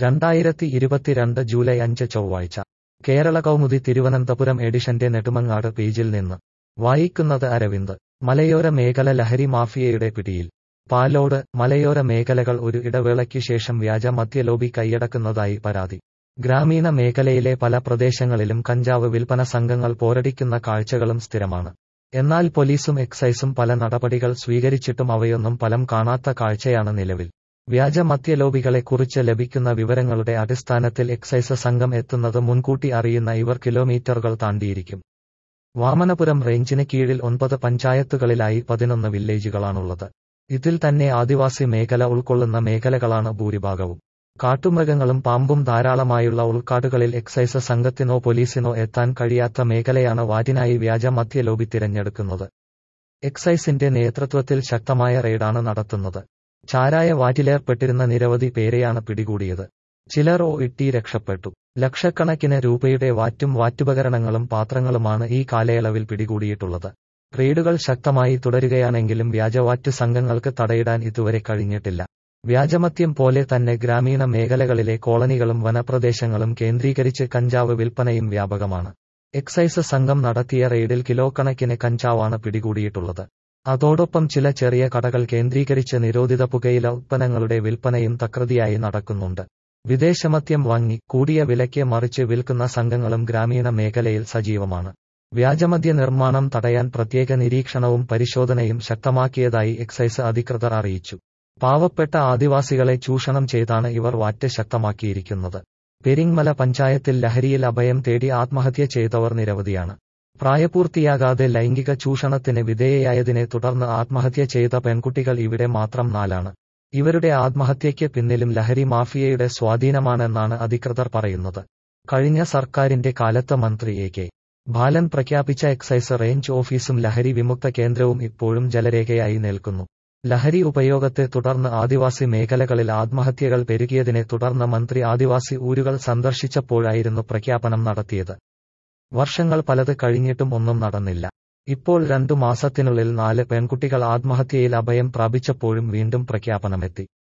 രണ്ടായിരത്തി ഇരുപത്തിരണ്ട് ജൂലൈ അഞ്ച് ചൊവ്വാഴ്ച കേരള കൗമുദി തിരുവനന്തപുരം എഡിഷന്റെ നെടുമങ്ങാട് പേജിൽ നിന്ന് വായിക്കുന്നത് അരവിന്ദ് മലയോര മേഖല ലഹരി മാഫിയയുടെ പിടിയിൽ പാലോട് മലയോര മേഖലകൾ ഒരു ഇടവേളയ്ക്ക് ശേഷം വ്യാജ മദ്യലോബി കൈയടക്കുന്നതായി പരാതി ഗ്രാമീണ മേഖലയിലെ പല പ്രദേശങ്ങളിലും കഞ്ചാവ് വിൽപ്പന സംഘങ്ങൾ പോരടിക്കുന്ന കാഴ്ചകളും സ്ഥിരമാണ് എന്നാൽ പോലീസും എക്സൈസും പല നടപടികൾ സ്വീകരിച്ചിട്ടും അവയൊന്നും ഫലം കാണാത്ത കാഴ്ചയാണ് നിലവിൽ വ്യാജ മദ്യലോബികളെക്കുറിച്ച് ലഭിക്കുന്ന വിവരങ്ങളുടെ അടിസ്ഥാനത്തിൽ എക്സൈസ് സംഘം എത്തുന്നത് മുൻകൂട്ടി അറിയുന്ന ഇവർ കിലോമീറ്ററുകൾ താണ്ടിയിരിക്കും വാമനപുരം റേഞ്ചിന് കീഴിൽ ഒൻപത് പഞ്ചായത്തുകളിലായി പതിനൊന്ന് വില്ലേജുകളാണുള്ളത് ഇതിൽ തന്നെ ആദിവാസി മേഖല ഉൾക്കൊള്ളുന്ന മേഖലകളാണ് ഭൂരിഭാഗവും കാട്ടുമൃഗങ്ങളും പാമ്പും ധാരാളമായുള്ള ഉൾക്കാടുകളിൽ എക്സൈസ് സംഘത്തിനോ പോലീസിനോ എത്താൻ കഴിയാത്ത മേഖലയാണ് വാറ്റിനായി വ്യാജ മദ്യലോബി തിരഞ്ഞെടുക്കുന്നത് എക്സൈസിന്റെ നേതൃത്വത്തിൽ ശക്തമായ റെയ്ഡാണ് നടത്തുന്നത് ചാരായ വാറ്റിലേർപ്പെട്ടിരുന്ന നിരവധി പേരെയാണ് പിടികൂടിയത് ചിലർ ഓ ഇട്ടി രക്ഷപ്പെട്ടു ലക്ഷക്കണക്കിന് രൂപയുടെ വാറ്റും വാറ്റുപകരണങ്ങളും പാത്രങ്ങളുമാണ് ഈ കാലയളവിൽ പിടികൂടിയിട്ടുള്ളത് റെയ്ഡുകൾ ശക്തമായി തുടരുകയാണെങ്കിലും വ്യാജവാറ്റ് സംഘങ്ങൾക്ക് തടയിടാൻ ഇതുവരെ കഴിഞ്ഞിട്ടില്ല വ്യാജമദ്യം പോലെ തന്നെ ഗ്രാമീണ മേഖലകളിലെ കോളനികളും വനപ്രദേശങ്ങളും കേന്ദ്രീകരിച്ച് കഞ്ചാവ് വിൽപ്പനയും വ്യാപകമാണ് എക്സൈസ് സംഘം നടത്തിയ റെയ്ഡിൽ കിലോ കണക്കിന് കഞ്ചാവാണ് പിടികൂടിയിട്ടുള്ളത് അതോടൊപ്പം ചില ചെറിയ കടകൾ കേന്ദ്രീകരിച്ച് നിരോധിത പുകയില ഉത്പന്നങ്ങളുടെ വിൽപ്പനയും തകൃതിയായി നടക്കുന്നുണ്ട് വിദേശമദ്യം വാങ്ങി കൂടിയ വിലയ്ക്ക് മറിച്ച് വിൽക്കുന്ന സംഘങ്ങളും ഗ്രാമീണ മേഖലയിൽ സജീവമാണ് വ്യാജമദ്യ നിർമ്മാണം തടയാൻ പ്രത്യേക നിരീക്ഷണവും പരിശോധനയും ശക്തമാക്കിയതായി എക്സൈസ് അധികൃതർ അറിയിച്ചു പാവപ്പെട്ട ആദിവാസികളെ ചൂഷണം ചെയ്താണ് ഇവർ വാറ്റ് ശക്തമാക്കിയിരിക്കുന്നത് പെരിങ്മല പഞ്ചായത്തിൽ ലഹരിയിൽ അഭയം തേടി ആത്മഹത്യ ചെയ്തവർ നിരവധിയാണ് പ്രായപൂർത്തിയാകാതെ ലൈംഗിക ചൂഷണത്തിന് വിധേയയായതിനെ തുടർന്ന് ആത്മഹത്യ ചെയ്ത പെൺകുട്ടികൾ ഇവിടെ മാത്രം നാലാണ് ഇവരുടെ ആത്മഹത്യയ്ക്ക് പിന്നിലും ലഹരി മാഫിയയുടെ സ്വാധീനമാണെന്നാണ് അധികൃതർ പറയുന്നത് കഴിഞ്ഞ സർക്കാരിന്റെ കാലത്ത് മന്ത്രി എ കെ ബാലൻ പ്രഖ്യാപിച്ച എക്സൈസ് റേഞ്ച് ഓഫീസും ലഹരി വിമുക്ത കേന്ദ്രവും ഇപ്പോഴും ജലരേഖയായി നിൽക്കുന്നു ലഹരി ഉപയോഗത്തെ തുടർന്ന് ആദിവാസി മേഖലകളിൽ ആത്മഹത്യകൾ പെരുകിയതിനെ തുടർന്ന് മന്ത്രി ആദിവാസി ഊരുകൾ സന്ദർശിച്ചപ്പോഴായിരുന്നു പ്രഖ്യാപനം നടത്തിയത് വർഷങ്ങൾ പലത് കഴിഞ്ഞിട്ടും ഒന്നും നടന്നില്ല ഇപ്പോൾ രണ്ടു മാസത്തിനുള്ളിൽ നാല് പെൺകുട്ടികൾ ആത്മഹത്യയിൽ അഭയം പ്രാപിച്ചപ്പോഴും വീണ്ടും പ്രഖ്യാപനമെത്തി